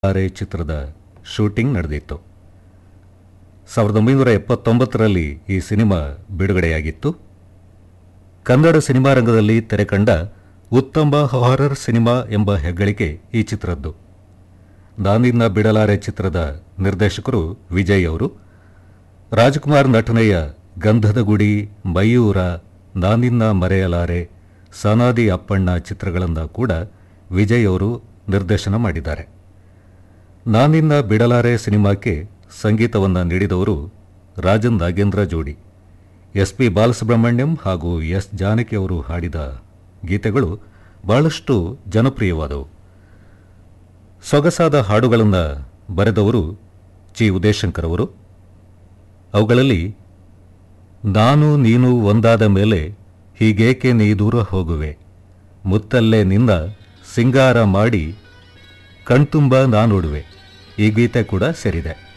ತಾರೆ ಚಿತ್ರದ ಶೂಟಿಂಗ್ ನಡೆದಿತ್ತು ಸಾವಿರದ ಒಂಬೈನೂರ ಎಪ್ಪತ್ತೊಂಬತ್ತರಲ್ಲಿ ಈ ಸಿನಿಮಾ ಬಿಡುಗಡೆಯಾಗಿತ್ತು ಕನ್ನಡ ಸಿನಿಮಾ ರಂಗದಲ್ಲಿ ತೆರೆಕಂಡ ಉತ್ತಮ ಹಾರರ್ ಸಿನಿಮಾ ಎಂಬ ಹೆಗ್ಗಳಿಕೆ ಈ ಚಿತ್ರದ್ದು ನಾನಿನ್ನ ಬಿಡಲಾರೆ ಚಿತ್ರದ ನಿರ್ದೇಶಕರು ವಿಜಯ್ ಅವರು ರಾಜ್ಕುಮಾರ್ ನಟನೆಯ ಗಂಧದ ಗುಡಿ ಮಯೂರ ನಾನಿನ್ನ ಮರೆಯಲಾರೆ ಸನಾದಿ ಅಪ್ಪಣ್ಣ ಚಿತ್ರಗಳನ್ನು ಕೂಡ ವಿಜಯ್ ಅವರು ನಿರ್ದೇಶನ ಮಾಡಿದ್ದಾರೆ ನಾನಿನ್ನ ಬಿಡಲಾರೆ ಸಿನಿಮಾಕ್ಕೆ ಸಂಗೀತವನ್ನು ನೀಡಿದವರು ರಾಜನ್ ನಾಗೇಂದ್ರ ಜೋಡಿ ಎಸ್ ಪಿ ಬಾಲಸುಬ್ರಹ್ಮಣ್ಯಂ ಹಾಗೂ ಎಸ್ ಜಾನಕಿ ಅವರು ಹಾಡಿದ ಗೀತೆಗಳು ಬಹಳಷ್ಟು ಜನಪ್ರಿಯವಾದವು ಸೊಗಸಾದ ಹಾಡುಗಳನ್ನು ಬರೆದವರು ಚಿ ಉದಯಶಂಕರ್ ಅವರು ಅವುಗಳಲ್ಲಿ ನಾನು ನೀನು ಒಂದಾದ ಮೇಲೆ ಹೀಗೇಕೆ ನೀ ದೂರ ಹೋಗುವೆ ಮುತ್ತಲ್ಲೇ ನಿನ್ನ ಸಿಂಗಾರ ಮಾಡಿ ಕಣ್ತುಂಬ ನಾನುಡುವೆ ಈ ಗೀತೆ ಕೂಡ ಸೇರಿದೆ